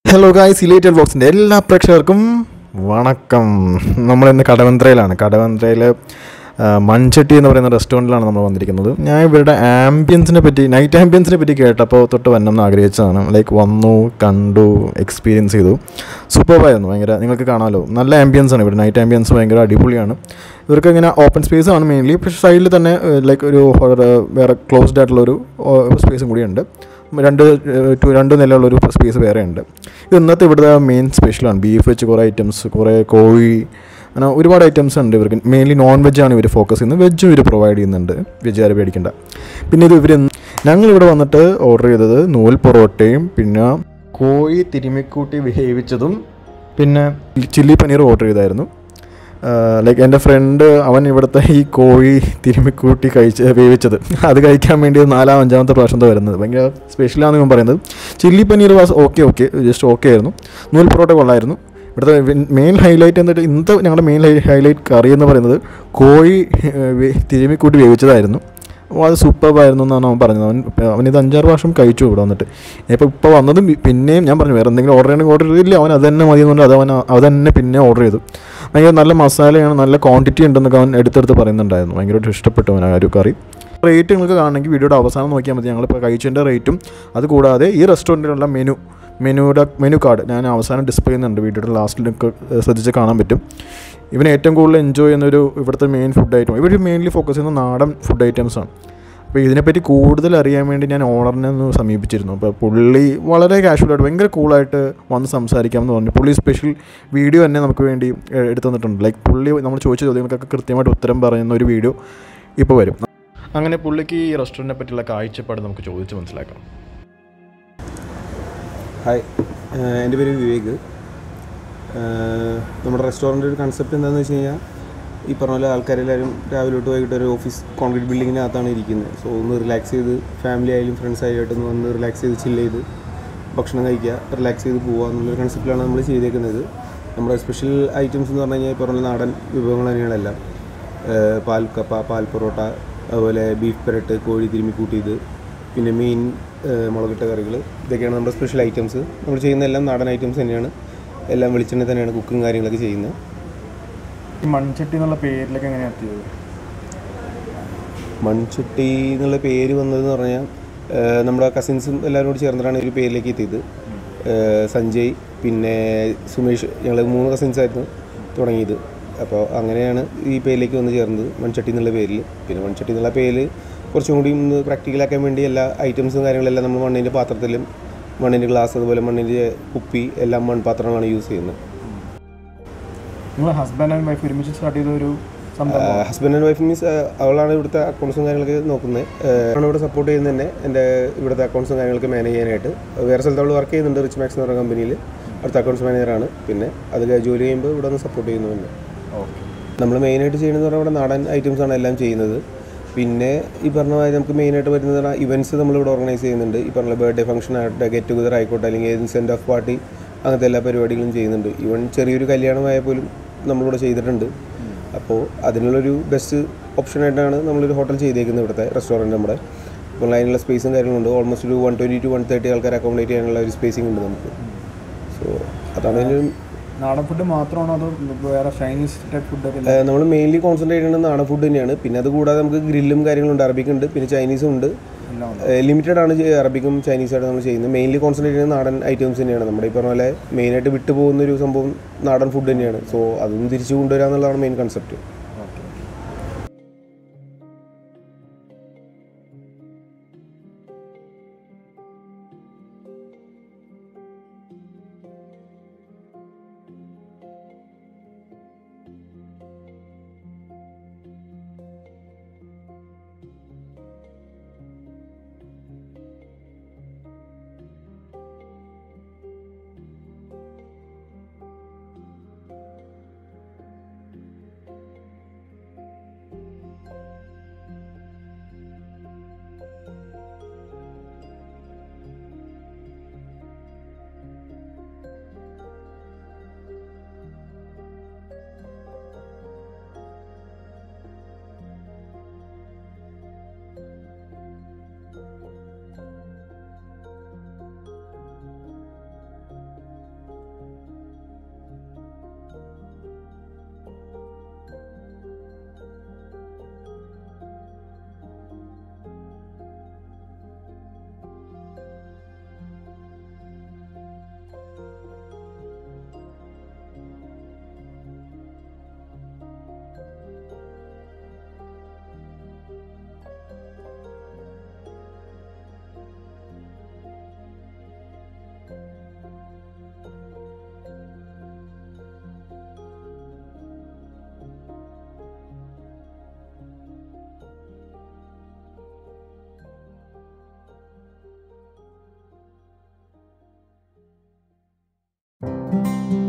hello guys ഇലേറ്റഡ് വ്ളോഗ്സിൻ്റെ എല്ലാ പ്രേക്ഷകർക്കും വണക്കം നമ്മളിന്ന് കടവന്ത്രയിലാണ് കടവന്ത്രയിൽ മൺചട്ടി എന്ന് പറയുന്ന റെസ്റ്റോറൻറ്റിലാണ് നമ്മൾ വന്നിരിക്കുന്നത് ഞാൻ ഇവരുടെ ആംബിയൻസിനെ പറ്റി നൈറ്റ് ആംബിയൻസിനെ പറ്റി കേട്ടപ്പോൾ തൊട്ട് വരണം എന്ന് ആഗ്രഹിച്ചതാണ് ലൈക്ക് വന്നു കണ്ടു എക്സ്പീരിയൻസ് ചെയ്തു സൂപ്പർബായിരുന്നു ഭയങ്കര നിങ്ങൾക്ക് കാണാമല്ലോ നല്ല ആംബിയൻസ് ആണ് ഇവിടെ നൈറ്റ് ആംബിയൻസ് ഭയങ്കര അടിപൊളിയാണ് ഇവർക്ക് ഇങ്ങനെ ഓപ്പൺ സ്പേസ് ആണ് മെയിൻലി പക്ഷേ സൈഡിൽ തന്നെ ലൈക്ക് ഒരു ഹൊറ- വേറെ ക്ലോസ്ഡ് ആയിട്ടുള്ളൊരു സ്പേസും കൂടിയുണ്ട് രണ്ട് ഏഹ്, ടു രണ്ട് നിലയുള്ളൊരു സ്പേസ് വേറെ ഉണ്ട് ഇത് ഇന്നത്തെ ഇവിടുത്തെ മെയിൻ സ്പെഷ്യലാണ് ബീഫ് വെച്ച് കുറേ ഐറ്റംസ് കുറേ കോഴി അങ്ങനെ ഒരുപാട് ഐറ്റംസ് ഉണ്ട് ഇവർക്ക് മെയിൻലി നോൺ വെജാണ് ഇവർ ഫോക്കസ് ചെയ്യുന്നത് വെജും ഇവർ പ്രൊവൈഡ് ചെയ്യുന്നുണ്ട് വെജ് ആരും പേടിക്കണ്ട പിന്നെ ഇത് ഇവർ ഞങ്ങളിവിടെ വന്നിട്ട് ഓർഡർ ചെയ്തത് നൂൽ പൊറോട്ടയും പിന്നെ കോഴി തിരുമിക്കൂട്ടി വേവിച്ചതും പിന്നെ ചില്ലി പനീർ ഓർഡർ ചെയ്തായിരുന്നു ലൈക്ക് എൻ്റെ ഫ്രണ്ട് അവൻ ഇവിടുത്തെ ഈ കോഴി തിരുമ്മിക്കൂട്ടി കഴിച്ച് വേവിച്ചത് അത് കഴിക്കാൻ വേണ്ടി നാലാം അഞ്ചാമത്തെ പ്രാവശ്യം വരുന്നത് ഭയങ്കര സ്പെഷ്യലാണെന്ന് ഞാൻ പറയുന്നത് chilli paneer was okay okay just okay ആയിരുന്നു നൂൽ പൊറോട്ട കൊള്ളായിരുന്നു ഇവിടുത്തെ മെയിൻ ഹൈലൈറ്റ് എന്നിട്ട് ഇന്നത്തെ ഞങ്ങളുടെ മെയിൻ ഹൈലൈറ്റ് കറി എന്ന് പറയുന്നത് കോഴി ഏഹ്, വേ- തിരുമ്മിക്കൂട്ടി വേവിച്ചതായിരുന്നു അപ്പോൾ അത് സൂപ്പർബായിരുന്നു എന്നാണ് അവൻ പറഞ്ഞത് അവൻ അവൻ ഇത് അഞ്ചാറ് പ്രാവശ്യം കഴിച്ചു ഇവിടെ വന്നിട്ട് ഇപ്പോൾ ഇപ്പോൾ വന്നതും പി- പിന്നെയും ഞാൻ പറഞ്ഞു വേറെ എന്തെങ്കിലും ഓർഡർ ചെയ്യണമെങ്കിൽ ഓർഡർ ചെയ്തില്ല അവൻ അത് തന്നെ മതി എന്നുകൊണ്ട് അത് അവൻ അത് തന്നെ പിന്നെ ഓർഡർ ചെയ്തു ഭയങ്കര നല്ല മസാലയാണ് നല്ല ക്വാണ്ടിറ്റി ഉണ്ടെന്നൊക്കെ അവൻ എടുത്തെടുത്ത് പറയുന്നുണ്ടായിരുന്നു ഭയങ്കരമായിട്ട് ഇഷ്ടപ്പെട്ടു അവൻ ആ ഒരു കറി റേറ്റ് നിങ്ങൾക്ക് കാണണമെങ്കിൽ വീഡിയോയുടെ അവസാനം നോക്കിയാൽ മതി ഞങ്ങളിപ്പോൾ കഴിച്ചതിൻ്റെ റേറ്റും അതുകൂടാതെ ഈ റെസ്റ്റോറൻറ്റിലുള്ള മെനു മെനുയുടെ മെനു കാർഡ് ഞാൻ അവസാനം ഡിസ്പ്ലേ ചെയ്യുന്നുണ്ട് വീഡിയോയുടെ ലാസ്റ്റിൽ നിങ്ങൾക്ക് ശ്രദ്ധിച്ച് കാണാൻ പറ്റും ഇവൻ ഏറ്റവും കൂടുതൽ എൻജോയ് ചെയ്യുന്നൊരു ഇവിടുത്തെ മെയിൻ ഫുഡ് ഐറ്റം ഇവർ മെയിൻലി ഫോക്കസ് ചെയ്യുന്ന നാടൻ ഫുഡ് ഐറ്റംസാണ് അപ്പോൾ ഇതിനെപ്പറ്റി കൂടുതൽ അറിയാൻ വേണ്ടി ഞാൻ ഓണറിനെ ഒന്ന് സമീപിച്ചിരുന്നു അപ്പോൾ പുള്ളി വളരെ കാഷ്വലായിട്ട് ഭയങ്കര കൂളായിട്ട് വന്ന് സംസാരിക്കാമെന്ന് പറഞ്ഞു പുള്ളി സ്പെഷ്യൽ വീഡിയോ തന്നെ നമുക്ക് വേണ്ടി എ- എടുത്തു തന്നിട്ടുണ്ട് ലൈക്ക് പുള്ളി നമ്മൾ ചോദിച്ച ചോദ്യങ്ങൾക്കൊക്കെ കൃത്യമായിട്ട് ഉത്തരം പറയുന്ന ഒരു വീഡിയോ ഇപ്പോൾ വരും അങ്ങനെ പുള്ളിക്ക് ഈ റെസ്റ്റോറൻറ്റിനെ പറ്റിയുള്ള കാഴ്ചപ്പാട് നമുക്ക് ചോദിച്ച് മനസ്സിലാക്കാം ഹായ് ഏഹ് എൻ്റെ പേര് വിവേക് ഏഹ് നമ്മുടെ റെസ്റ്റോറൻ്റ് ഒരു കൺസെപ്റ്റ് എന്താണെന്ന് വെച്ച് കഴിഞ്ഞാൽ ഈ പറഞ്ഞ പോലെ ആൾക്കാരെല്ലാവരും രാവിലെ തൊട്ട് വൈകിട്ട് ഒരു ഓഫീസ് കോൺക്രീറ്റ് ബിൽഡിങ്ങിനകത്താണ് ഇരിക്കുന്നത് സോ ഒന്ന് റിലാക്സ് ചെയ്ത് ഫാമിലി ആയാലും ഫ്രണ്ട്സ് ആയിട്ട് ഒന്ന് വന്ന് റിലാക്സ് ചെയ്ത് ചില്ല് ചെയ്ത് ഭക്ഷണം കഴിക്കുക റിലാക്സ് ചെയ്ത് പോവുക എന്നുള്ളൊരു കൺസെപ്റ്റിലാണ് നമ്മൾ ചെയ്തേക്കുന്നത് നമ്മുടെ സ്പെഷ്യൽ ഐറ്റംസ് എന്ന് പറഞ്ഞു കഴിഞ്ഞാൽ ഈ പറഞ്ഞ നാടൻ വിഭവങ്ങൾ തന്നെയാണ് എല്ലാം ഏഹ് പാൽ കപ്പ പാൽ പൊറോട്ട അതുപോലെ ബീഫ് പെരട്ട് കോഴി തിരുമ്മി കൂട്ടിയത് പിന്നെ മീൻ ഏഹ് മുളകിട്ട കറികൾ ഇതൊക്കെയാണ് നമ്മുടെ സ്പെഷ്യൽ ഐറ്റംസ് നമ്മൾ ചെയ്യുന്ന എല്ലാം നാടൻ ഐറ്റംസ് തന്നെയാണ് എല്ലാം വെളിച്ചെണ്ണ തന്നെയാണ് കുക്കും കാര്യങ്ങളൊക്കെ ചെയ്യുന്നത് ഈ മൺചട്ടി എന്നുള്ള പേരിലേക്ക് എങ്ങനെയാണ് എത്തിയത് മൺചുട്ടി എന്നുള്ള പേര് വന്നതെന്ന് പറഞ്ഞാൽ ഏഹ് നമ്മുടെ കസിൻസും എല്ലാവരും കൂടി ചേർന്നിട്ടാണ് ഈ ഒരു പേരിലേക്ക് എത്തിയത് ഏഹ് സഞ്ജയ് പിന്നെ സുമേഷ് ഞങ്ങൾ മൂന്ന് കസിൻസ് ആയിരുന്നു തുടങ്ങിയത് അപ്പോൾ അങ്ങനെയാണ് ഈ പേരിലേക്ക് വന്ന് ചേർന്നത് മൺചട്ടി എന്നുള്ള പേരിൽ പിന്നെ മൺചട്ടി എന്നുള്ള പേര് കുറച്ചും കൂടി ഒന്ന് പ്രാക്ടിക്കലാക്കാൻ വേണ്ടി എല്ലാ ഐറ്റംസും കാര്യങ്ങളെല്ലാം നമ്മൾ മണ്ണിൻ്റെ പാത്രത്തിലും മണ്ണിൻ്റെ ഗ്ലാസ് അതുപോലെ മണ്ണിൻ്റെ കുപ്പി എല്ലാം മൺപാത്രങ്ങളാണ് യൂസ് ചെയ്യുന്നത് നിങ്ങൾ ഹസ്ബൻഡ് ആൻഡ് വൈഫ് ഒരുമിച്ച് സ്റ്റാർട്ട് ചെയ്ത ഒരു ഹസ്ബൻഡ് ആൻഡ് വൈഫ് മീൻസ് അവളാണ് ഇവിടുത്തെ അക്കൗണ്ട്സും കാര്യങ്ങളൊക്കെ നോക്കുന്നത് ആണ് ഇവിടെ സപ്പോർട്ട് ചെയ്യുന്നത് തന്നെ എൻ്റെ ഇവിടുത്തെ അക്കൗണ്ട്സും കാര്യങ്ങളൊക്കെ മാനേജ് ചെയ്യാനായിട്ട് വേറെ സ്ഥലത്ത് അവൾ വർക്ക് ചെയ്യുന്നുണ്ട് റിച്ച് മാക്സ് എന്ന് പറയുന്ന കമ്പനിയിൽ അവിടുത്തെ അക്കൗണ്ട്സ് മാനേജറാണ് പിന്നെ അതിൽ ജോലി ചെയ്യുമ്പോൾ ഇവിടെ നിന്ന് സപ്പോർട്ട് ചെയ്യുന്നുണ്ട് നമ്മൾ മെയിനായിട്ട് ചെയ്യുന്നത് പറഞ്ഞാൽ ഇവിടെ നാടൻ ഐറ്റംസ് ആണ് എല്ലാം ചെയ്യുന്നത് പിന്നെ ഈ പറഞ്ഞ മാതിരി നമുക്ക് മെയിനായിട്ട് വരുന്നത് പറഞ്ഞാൽ ഇവൻറ്റ്സ് നമ്മളിവിടെ ഓർഗനൈസ് ചെയ്യുന്നുണ്ട് ഈ പറഞ്ഞ ബർത്ത്ഡേ ഫംഗ്ഷൻ ആയിട്ട് ഗെറ്റ് ടുഗദർ ആയിക്കോട്ടെ അല്ലെങ്കിൽ ഏത് സെൻഡ് ഓഫ് പാർട്ടി അങ്ങനത്തെ എല്ലാ പരിപാടികളും ചെയ്യുന്നുണ്ട് ഈവൻ ചെറിയൊരു കല്യാണമായ പോലും നമ്മളിവിടെ ചെയ്തിട്ടുണ്ട് അപ്പോൾ അതിനുള്ളൊരു ബെസ്റ്റ് ഓപ്ഷനായിട്ടാണ് നമ്മളൊരു ഹോട്ടൽ ചെയ്തേക്കുന്നത് ഇവിടുത്തെ റെസ്റ്റോറൻറ്റ് നമ്മുടെ അപ്പോൾ അതിനുള്ള സ്പേസും കാര്യങ്ങളുണ്ട് ഓൾമോസ്റ്റ് ഒരു one twenty to one thirty ആൾക്കാർ അക്കോമഡേറ്റ് ചെയ്യാനുള്ള ഒരു സ്പേസിംഗ് ഉണ്ട് നമുക്ക് സോ അതാണ് അതിൻ്റെ ഒരു നാടൻ ഫുഡ് മാത്രമാണോ അതോ വേറെ ചൈനീസ് ടൈപ്പ് ഫുഡൊക്കെ നമ്മൾ മെയിൻലി കോൺസെൻട്രേറ്റ് ചെയ്യുന്നത് നാടൻ ഫുഡ് തന്നെയാണ് പിന്നെ അത് കൂടാതെ നമുക്ക് ഗ്രില്ലും കാര്യങ്ങളുണ്ട് അറബിക് ഉണ്ട് പിന്നെ ചൈനീസും ഉണ്ട് ലിമിറ്റഡ് ആണ് ചെയ്യ- അറബിക്കും ചൈനീസായിട്ട് നമ്മൾ ചെയ്യുന്നത് മെയിൻലി കോൺസെൻട്രേറ്റ് ചെയ്യുന്നത് നാടൻ ഐറ്റംസ് തന്നെയാണ് നമ്മുടെ ഈ പറഞ്ഞ പോലെ മെയിനായിട്ട് വിട്ടു പോകുന്ന ഒരു സംഭവം നാടൻ ഫുഡ് തന്നെയാണ് സോ അതും തിരിച്ചു കൊണ്ടുവരിക എന്നുള്ളതാണ് മെയിൻ കൺസെപ്റ്റ് താങ്ക്